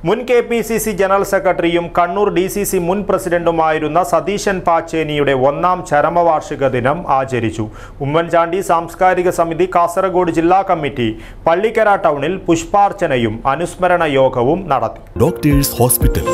മുൻ K P C C general സെക്രട്ടറിയും Kannur D C C മുൻ പ്രസിഡന്റുമായിരുന്ന സതീശൻ പാച്ചേനിയുടെ ഒന്നാം ചരമവാർഷിക ദിനം ആചരിച്ചു ഉമ്മൻചാണ്ടി സാംസ്കാരിക സമിതി കാസർഗോഡ് ജില്ലാ കമ്മിറ്റി പള്ളിക്കര ടൗണിൽ പുഷ്പാർച്ചനയും അനുസ്മരണ യോഗവും നടത്തി doctors hospital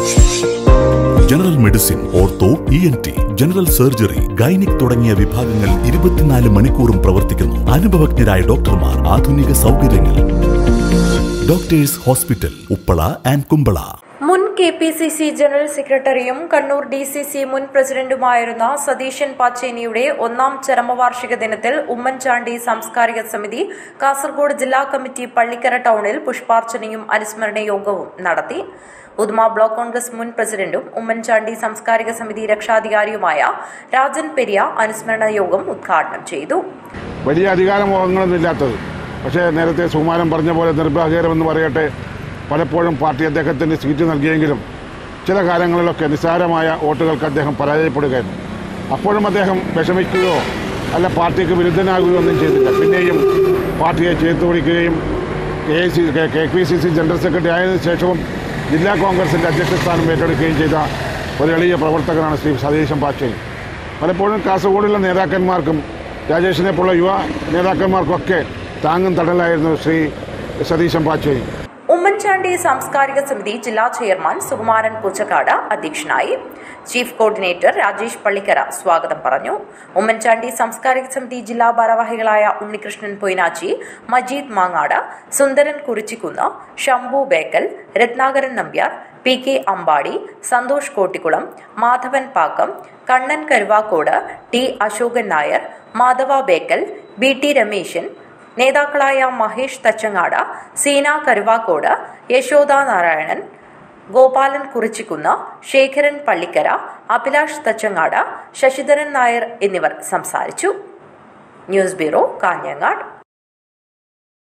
general medicine ortho E N T general surgery gynaec തുടങ്ങിയ വിഭാഗങ്ങൾ ഇരുപത്തിനാല് മണിക്കൂറും പ്രവർത്തിക്കുന്നു അനുഭവജ്ഞരായ ഡോക്ടർമാർ ആധുനിക സൗകര്യങ്ങൾ doctors hospital Uppala and Kumbala മുൻ K P C C general സെക്രട്ടറിയും കണ്ണൂർ ഡി സി സി മുൻ പ്രസിഡന്റുമായിരുന്ന സതീശൻ പാച്ചേനിയുടെ ഒന്നാം ചരമവാർഷിക ദിനത്തിൽ ഉമ്മൻചാണ്ടി സാംസ്കാരിക സമിതി കാസർഗോഡ് ജില്ലാ കമ്മിറ്റി പള്ളിക്കര ടൗണിൽ പുഷ്പാർച്ചനയും അനുസ്മരണ യോഗവും നടത്തി ഉദുമ ബ്ലോക്ക് കോൺഗ്രസ് മുൻ പ്രസിഡന്റും ഉമ്മൻചാണ്ടി സാംസ്കാരിക സമിതി രക്ഷാധികാരിയുമായ രാജൻ പെരിയ അനുസ്മരണ യോഗം ഉദ്ഘാടനം ചെയ്തു വലിയ അധികാരമോഹങ്ങളൊന്നും ഇല്ലാത്തത് പക്ഷേ നേരത്തെ സുമാരൻ പറഞ്ഞ പോലെ നിർഭാഗ്യകരമെന്ന് പറയട്ടെ പലപ്പോഴും പാർട്ടി അദ്ദേഹത്തിന് സീറ്റ് നൽകിയെങ്കിലും ചില കാലങ്ങളിലൊക്കെ നിസ്സാരമായ വോട്ടുകൾക്ക് അദ്ദേഹം പരാജയപ്പെടുകയായിരുന്നു അപ്പോഴും അദ്ദേഹം വിഷമിക്കുകയോ അല്ല പാർട്ടിക്ക് വിരുദ്ധനാകുകയോ ഒന്നും ചെയ്തില്ല പിന്നെയും പാർട്ടിയെ ചേർത്ത് പിടിക്കുകയും K C K P C C general secretary ആയതിനു ശേഷവും ജില്ലാ കോൺഗ്രസിൻ്റെ അധ്യക്ഷ സ്ഥാനം ഏറ്റെടുക്കുകയും ചെയ്ത ഒരു എളിയ പ്രവർത്തകനാണ് ശ്രീ സതീശൻ പാച്ചേരി പലപ്പോഴും കാസർഗോഡുള്ള നേതാക്കന്മാർക്കും രാജേഷിനെ പോലുള്ള യുവ നേതാക്കന്മാർക്കൊക്കെ താങ്ങും തടലായിരുന്നു ശ്രീ സതീശൻ പാച്ചേരി ഉമ്മൻചാണ്ടി സാംസ്കാരിക സമിതി ജില്ലാ ചെയർമാൻ സുകുമാരൻ പൂച്ചക്കാട് അധ്യക്ഷനായി ചീഫ് കോർഡിനേറ്റർ രാജേഷ് പള്ളിക്കര സ്വാഗതം പറഞ്ഞു ഉമ്മൻചാണ്ടി സാംസ്കാരിക സമിതി ജില്ലാ ഭാരവാഹികളായ Unnikrishnan Poinachi Majeed Mangad Sundaran Kurichikkunnu Shambhu Bekal Ratnakaran Nambiar P K Ambadi Santhosh Kottikulam Madhavan Pakkam Kannan Karuvakode T Ashokan Nair Madhava Bekal B T Rameshan നേതാക്കളായ മഹേഷ് തച്ചങ്ങാട് സീന കരുവാക്കോട് യശോദ നാരായണൻ ഗോപാലൻ കുറിച്ചിക്കുന്ന് ശേഖരൻ പള്ളിക്കര അഭിലാഷ് തച്ചങ്ങാട് ശശിധരൻ നായർ എന്നിവർ സംസാരിച്ചു ന്യൂസ് ബ്യൂറോ കാഞ്ഞങ്ങാട്